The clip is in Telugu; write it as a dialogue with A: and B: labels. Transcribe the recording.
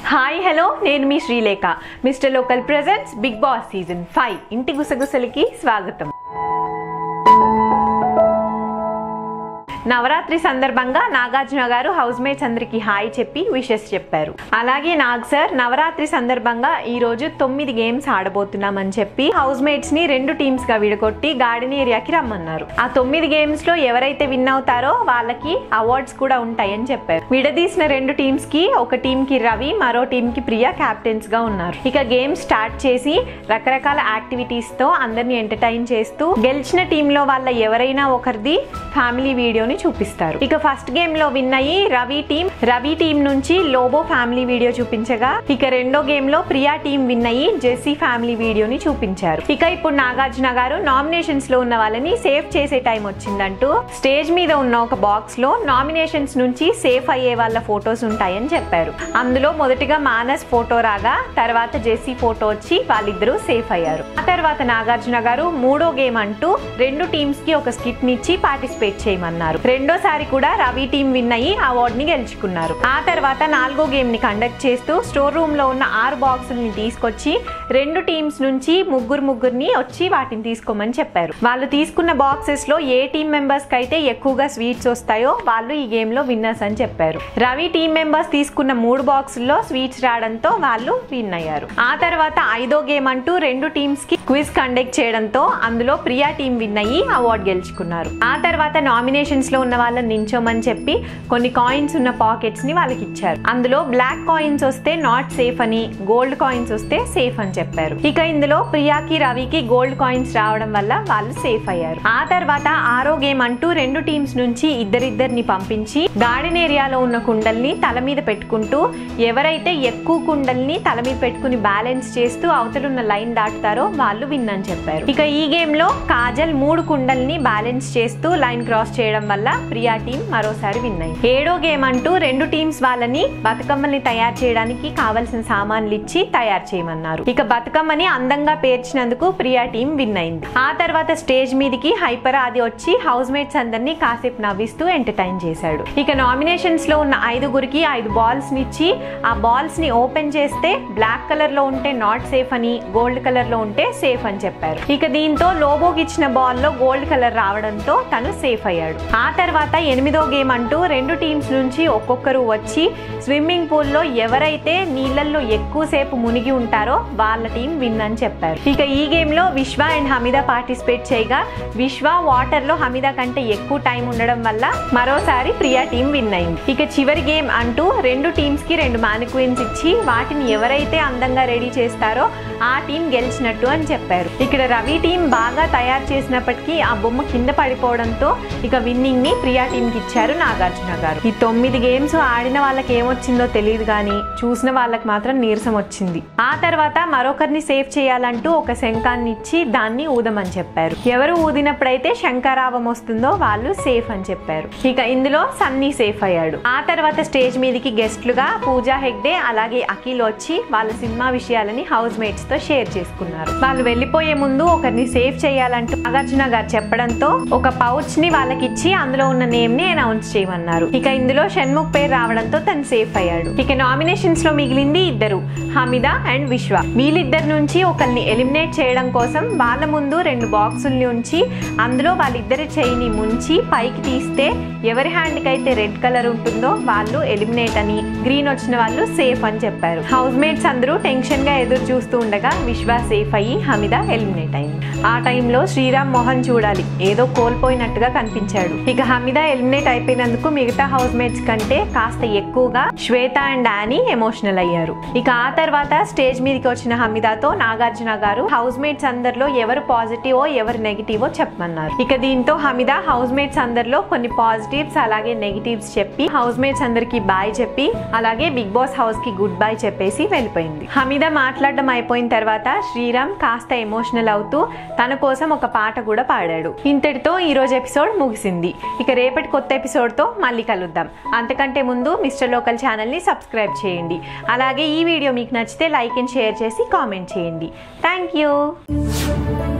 A: హాయ్ హలో నేను మీ Srilekha mister local presents Bigg Boss season five ఇంటి గుసగుసలకి స్వాగతం నవరాత్రి సందర్భంగా నాగార్జున గారు హౌస్ మేట్స్ అందరికి హాయ్ చెప్పి విషెస్ చెప్పారు అలాగే నాగ్ సార్ నవరాత్రి సందర్భంగా ఈ రోజు తొమ్మిది గేమ్స్ ఆడబోతున్నామని చెప్పి హౌస్ మేట్స్ ని రెండు టీమ్స్ గా విడగొట్టి గార్డెన్ ఏరియాకి రమ్మన్నారు ఆ తొమ్మిది గేమ్స్ లో ఎవరైతే విన్ అవుతారో వాళ్ళకి అవార్డ్స్ కూడా ఉంటాయని చెప్పారు విడదీసిన రెండు టీమ్స్ కి ఒక టీమ్ కి రవి మరో టీమ్ కి ప్రియా క్యాప్టెన్స్ గా ఉన్నారు ఇక గేమ్ స్టార్ట్ చేసి రకరకాల యాక్టివిటీస్ తో అందరిని ఎంటర్టైన్ చేస్తూ గెలిచిన టీమ్ లో వాళ్ళ ఎవరైనా ఒకరిది ఫ్యామిలీ వీడియోని చూపిస్తారు ఇక ఫస్ట్ గేమ్ లో విన్ అయ్యి రవి టీం రవి టీం నుంచి లోబో ఫ్యామిలీ వీడియో చూపించగా ఇక రెండో గేమ్ లో ప్రియా టీం విన్ అయ్యి జెస్సీ ఫ్యామిలీ వీడియోని చూపించారు ఇక ఇప్పుడు నాగార్జున గారు నామినేషన్స్ లో ఉన్న వాళ్ళని సేఫ్ చేసే టైం వచ్చిందంటూ స్టేజ్ మీద ఉన్న ఒక బాక్స్ లో నామినేషన్స్ నుంచి సేఫ్ అయ్యే వాళ్ళ ఫొటోస్ ఉంటాయని చెప్పారు అందులో మొదటిగా మానస్ ఫోటో రాగా తర్వాత జెస్సీ ఫోటో వచ్చి వాళ్ళిద్దరూ సేఫ్ అయ్యారు ఆ తర్వాత నాగార్జున గారు మూడో గేమ్ అంటూ రెండు టీమ్స్ కి ఒక స్కిట్ నిచ్చి పార్టిసిపేట్ చేయమన్నారు రెండోసారి కూడా రవి టీం విన్ అయ్యి అవార్డ్ ని గెలుచుకున్నారు ఆ తర్వాత నాలుగో గేమ్ ని కండక్ట్ చేస్తూ స్టోర్ రూమ్ లో ఉన్న ఆరు బాక్సుల్ని తీసుకొచ్చి రెండు టీమ్స్ నుంచి ముగ్గురు ముగ్గురిని వచ్చి వాటిని తీసుకోమని చెప్పారు వాళ్ళు తీసుకున్న బాక్సెస్ లో ఏ టీం మెంబర్స్ కి అయితే ఎక్కువగా స్వీట్స్ వస్తాయో వాళ్ళు ఈ గేమ్ లో విన్నర్స్ అని చెప్పారు రవి టీం మెంబర్స్ తీసుకున్న మూడు బాక్సుల్లో స్వీట్స్ రావడంతో వాళ్ళు విన్ అయ్యారు ఆ తర్వాత ఐదో గేమ్ అంటూ రెండు టీమ్స్ కి క్విజ్ కండక్ట్ చేయడంతో అందులో ప్రియా టీం విన్ అయ్యి అవార్డు గెలుచుకున్నారు ఆ తర్వాత నామినేషన్స్ లో ఉన్న వాళ్ళని నించోమని చెప్పి కొన్ని కాయిన్స్ ఉన్న పాకెట్స్ ని వాళ్ళకి ఇచ్చారు అందులో బ్లాక్ కాయిన్స్ వస్తే నాట్ సేఫ్ అని గోల్డ్ కాయిన్స్ వస్తే సేఫ్ అని చెప్పారు ఇక ఇందులో ప్రియాకి రవికి గోల్డ్ కాయిన్స్ రావడం వల్ల వాళ్ళు సేఫ్ అయ్యారు ఆ తర్వాత ఆరో గేమ్ అంటూ రెండు టీమ్స్ నుంచి ఇద్దరిద్దరిని పంపించి గార్డెన్ ఏరియాలో ఉన్న కుండల్ని తల మీద పెట్టుకుంటూ ఎవరైతే ఎక్కువ కుండల్ని తల మీద పెట్టుకుని బ్యాలెన్స్ చేస్తూ అవతలున్న లైన్ దాటుతారో వాళ్ళు విన్ అని చెప్పారు ఇక ఈ గేమ్ లో కాజల్ మూడు కుండల్ని బ్యాలెన్స్ చేస్తూ లైన్ క్రాస్ చేయడం వల్ల ప్రియా టీం మరోసారి విన్ అయింది ఏడో గేమ్ అంటూ రెండు టీమ్స్ వాళ్ళని బతుకమ్మల్ని తయారు చేయడానికి కావలసిన సామాన్లు ఇచ్చి తయారు చేయమన్నారు ఇక బతుకమ్మని అందంగా పేర్చినందుకు ప్రియా టీం విన్ అయింది ఆ తర్వాత స్టేజ్ మీదకి హైపర్ ఆది వచ్చి హౌస్ మేట్స్ అందరినీ కాసేపు నవ్విస్తూ ఎంటర్టైన్ చేశాడు ఇక నామినేషన్స్ లో ఉన్న ఐదుగురికి ఐదు బాల్స్ నిచ్చి ఆ బాల్స్ ని ఓపెన్ చేస్తే బ్లాక్ కలర్ లో ఉంటే నాట్ సేఫ్ అని గోల్డ్ కలర్ లో ఉంటే సేఫ్ అని చెప్పారు ఇక దీంతో లోబోకి ఇచ్చిన బాల్ లో గోల్డ్ కలర్ రావడంతో తను సేఫ్ అయ్యాడు ఆ తర్వాత ఎనిమిదో గేమ్ అంటూ రెండు టీమ్స్ నుంచి ఒక్కొక్కరు వచ్చి స్విమ్మింగ్ పూల్ లో ఎవరైతే నీళ్ళల్లో ఎక్కువసేపు మునిగి ఉంటారో వాళ్ళ టీం విన్ అని చెప్పారు ఇక ఈ గేమ్ లో విశ్వ అండ్ హమీద పార్టిసిపేట్ చేయగా విశ్వ వాటర్ లో హమీద కంటే ఎక్కువ టైం ఉండడం వల్ల మరోసారి ప్రియా టీం విన్ అయింది ఇక చివరి గేమ్ అంటూ రెండు టీమ్స్ కి రెండు మానిక్వీన్స్ ఇచ్చి వాటిని ఎవరైతే అందంగా రెడీ చేస్తారో ఆ టీం గెలిచినట్టు అని చెప్పారు ఇక్కడ రవి టీం బాగా తయారు చేసినప్పటికీ ఆ బొమ్మ కింద పడిపోవడంతో ఇక విన్నింగ్ ని ప్రియా టీం కి ఇచ్చారు నాగార్జున గారు ఈ తొమ్మిది గేమ్స్ ఆడిన వాళ్ళకి ఏమొచ్చిందో తెలియదు కానీ చూసిన వాళ్ళకి మాత్రం నీరసం వచ్చింది ఆ తర్వాత మరొకరిని సేఫ్ చేయాలంటూ ఒక శంఖాన్ని ఇచ్చి దాన్ని ఊదమని చెప్పారు ఎవరు ఊదినప్పుడైతే శంఖారావం వస్తుందో వాళ్ళు సేఫ్ అని చెప్పారు ఇక ఇందులో సన్నీ సేఫ్ అయ్యాడు ఆ తర్వాత స్టేజ్ మీదకి గెస్ట్లుగా పూజా హెగ్డే అలాగే అఖిల్ వచ్చి వాళ్ళ సినిమా విషయాలని హౌస్ మేట్స్ తో షేర్ చేసుకున్నారు వాళ్ళు వెళ్ళిపోయే ముందు ఒకరిని సేఫ్ చేయాలంటూ నాగార్జున గారు చెప్పడంతో ఒక పౌచ్ ని వాళ్ళకి ఇచ్చి అందులో ఉన్న నేమ్ ని అనౌన్స్ చేయమన్నారు ఇక ఇందులో షణ్ముఖ్ పేరు రావడంతో తను సేఫ్ అయ్యాడు ఇక నామినేషన్స్ లో మిగిలింది ఇద్దరు హమిద అండ్ విశ్వ వీళ్ళిద్దరి నుంచి ఒకరిని ఎలిమినేట్ చేయడం కోసం వాళ్ళ ముందు రెండు బాక్సుల్ని ఉంచి అందులో వాళ్ళిద్దరి చేయిని ముంచి పైకి తీస్తే ఎవరి హ్యాండ్ కి అయితే రెడ్ కలర్ ఉంటుందో వాళ్ళు ఎలిమినేట్ అని గ్రీన్ వచ్చిన వాళ్ళు సేఫ్ అని చెప్పారు హౌస్ మేట్స్ అందరూ టెన్షన్ గా ఎదురు చూస్తూ ఉండగా విశ్వ సేఫ్ అయ్యి హమిద ఎలిమినేట్ అయింది ఆ టైంలో శ్రీరామ్ మోహన్ చూడాలి ఏదో కోల్పోయినట్టుగా కనిపించాడు ఇక హమిద ఎలిమినేట్ అయిపోయినందుకు మిగతా హౌస్ మేట్స్ కంటే కాస్త ఎక్కువగా శ్వేత అండ్ డానీ ఎమోషనల్ అయ్యారు ఇక ఆ తర్వాత స్టేజ్ మీదకి వచ్చిన హమిదాతో నాగార్జున గారు హౌస్ మేట్స్ అందరిలో ఎవరు పాజిటివో ఎవరు నెగిటివో చెప్పమన్నారు ఇక దీంతో హమిద హౌస్ మేట్స్ అందరిలో కొన్ని పాజిటివ్స్ అలాగే నెగిటివ్స్ చెప్పి హౌస్ మేట్స్ అందరికి బాయ్ చెప్పి అలాగే బిగ్ బాస్ హౌస్ కి గుడ్ బై చెప్పేసి వెళ్ళిపోయింది హమిద మాట్లాడడం అయిపోయిన తర్వాత శ్రీరామ్ కాస్త ఎమోషనల్ అవుతూ తన కోసం ఒక పాట కూడా పాడాడు ఇంతటితో ఈ రోజు ఎపిసోడ్ ముగిసింది ఇక రేపటి కొత్త ఎపిసోడ్ తో మళ్ళీ కలుద్దాం అంతకంటే ముందు మిస్టర్ లోకల్ ఛానల్ ని సబ్స్క్రైబ్ చేయండి అలాగే ఈ వీడియో మీకు నచ్చితే లైక్ అండ్ షేర్ చేసి కామెంట్ చేయండి థ్యాంక్ యూ